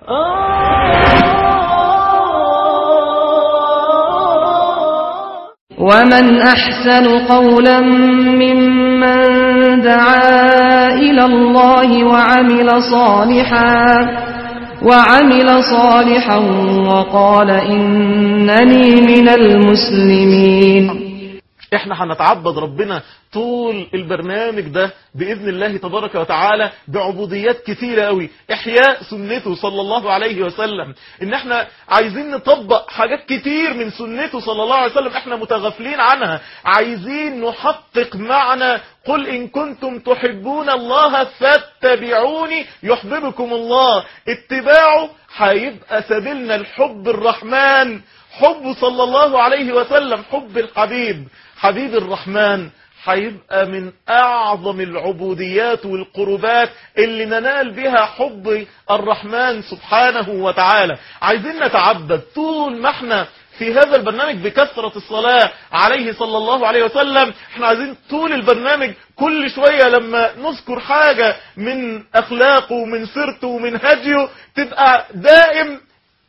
ومن أحسن قولا ممن دعا إلى الله وعمل صالحا وعمل صالحا وقال إنني من المسلمين احنا هنتعبد ربنا طول البرنامج ده بإذن الله تبارك وتعالى بعبوديات كثيرة قوي احياء سنته صلى الله عليه وسلم ان احنا عايزين نطبق حاجات كتير من سنته صلى الله عليه وسلم احنا متغافلين عنها عايزين نحقق معنى قل إن كنتم تحبون الله فاتبعوني يحببكم الله اتباعه هيبقى سبيلنا الحب الرحمن حب صلى الله عليه وسلم حب الحبيب حبيب الرحمن هيبقى من أعظم العبوديات والقربات اللي ننال بها حب الرحمن سبحانه وتعالى عايزين نتعبد طول ما احنا في هذا البرنامج بكثرة الصلاة عليه صلى الله عليه وسلم احنا عايزين طول البرنامج كل شوية لما نذكر حاجة من أخلاقه ومن سيرته ومن هديه تبقى دائم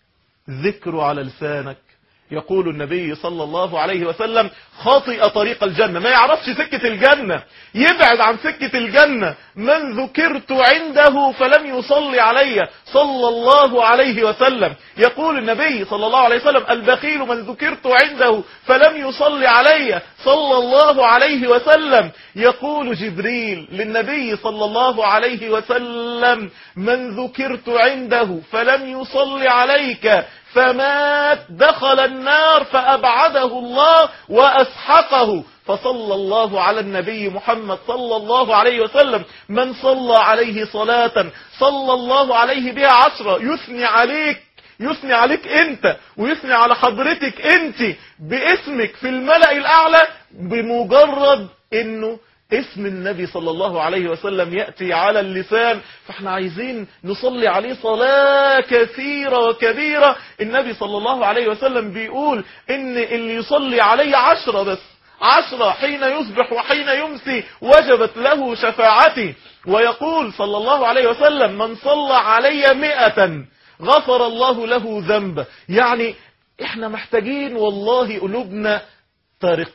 ذكره على لسانك يقول النبي صلى الله عليه وسلم خاطئ طريق الجنة ما يعرفش سكة الجنة يبعد عن سكة الجنة من ذكرت عنده فلم يصلي علي صلى الله عليه وسلم يقول النبي صلى الله عليه وسلم البخيل من ذكرت عنده فلم يصلي علي صلى الله عليه وسلم يقول جبريل للنبي صلى الله عليه وسلم من ذكرت عنده فلم يصلي عليك فمات دخل النار فأبعده الله وأسحقه فصلى الله على النبي محمد صلى الله عليه وسلم من صلى عليه صلاة صلى الله عليه بها عشرة يثني عليك يثني عليك انت ويثني على حضرتك انت باسمك في الملأ الأعلى بمجرد انه اسم النبي صلى الله عليه وسلم يأتي على اللسان فاحنا عايزين نصلي عليه صلاة كثيرة وكبيرة النبي صلى الله عليه وسلم بيقول ان اللي يصلي عليه عشرة بس عشرة حين يصبح وحين يمسي وجبت له شفاعتي ويقول صلى الله عليه وسلم من صلى علي مئة غفر الله له ذنب يعني احنا محتاجين والله قلوبنا ترق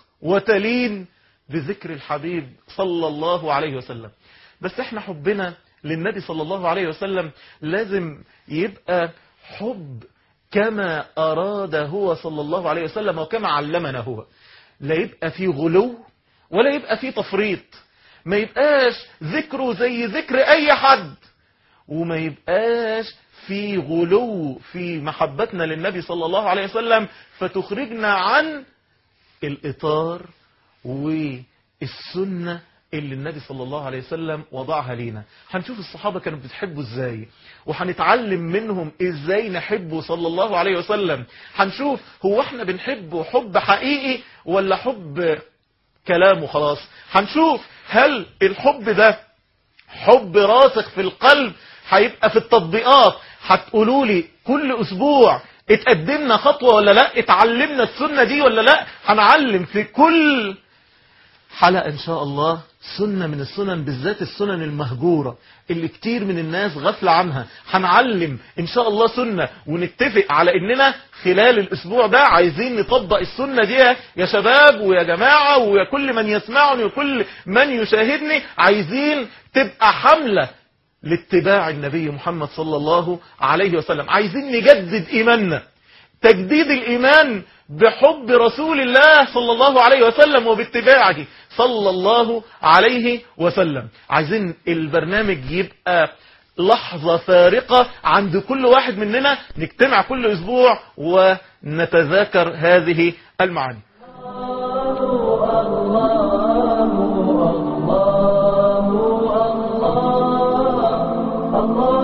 وتلين بذكر الحبيب صلى الله عليه وسلم بس احنا حبنا للنبي صلى الله عليه وسلم لازم يبقى حب كما أراد هو صلى الله عليه وسلم وكما علمنا هو لا يبقى فيه غلو ولا يبقى فيه تفريط ما يبقاش ذكره زي ذكر أي حد وما يبقاش في غلو في محبتنا للنبي صلى الله عليه وسلم فتخرجنا عن الإطار والسنة اللي النبي صلى الله عليه وسلم وضعها لينا هنشوف الصحابة كانوا بتحبوا ازاي وهنتعلم منهم ازاي نحبه صلى الله عليه وسلم هنشوف هو احنا بنحبه حب حقيقي ولا حب كلام وخلاص هنشوف هل الحب ده حب راسخ في القلب هيبقى في التطبيقات هتقولوا لي كل اسبوع اتقدمنا خطوة ولا لا اتعلمنا السنة دي ولا لا هنعلم في كل حلقة ان شاء الله سنة من السنن بالذات السنن المهجورة اللي كتير من الناس غفل عنها هنعلم ان شاء الله سنة ونتفق على اننا خلال الاسبوع ده عايزين نطبق السنة دي يا شباب ويا جماعة ويا كل من يسمعني وكل من يشاهدني عايزين تبقى حملة لاتباع النبي محمد صلى الله عليه وسلم عايزين نجدد ايماننا تجديد الايمان بحب رسول الله صلى الله عليه وسلم وباتباعه صلى الله عليه وسلم عايزين البرنامج يبقى لحظة فارقة عند كل واحد مننا نجتمع كل اسبوع ونتذاكر هذه المعاني الله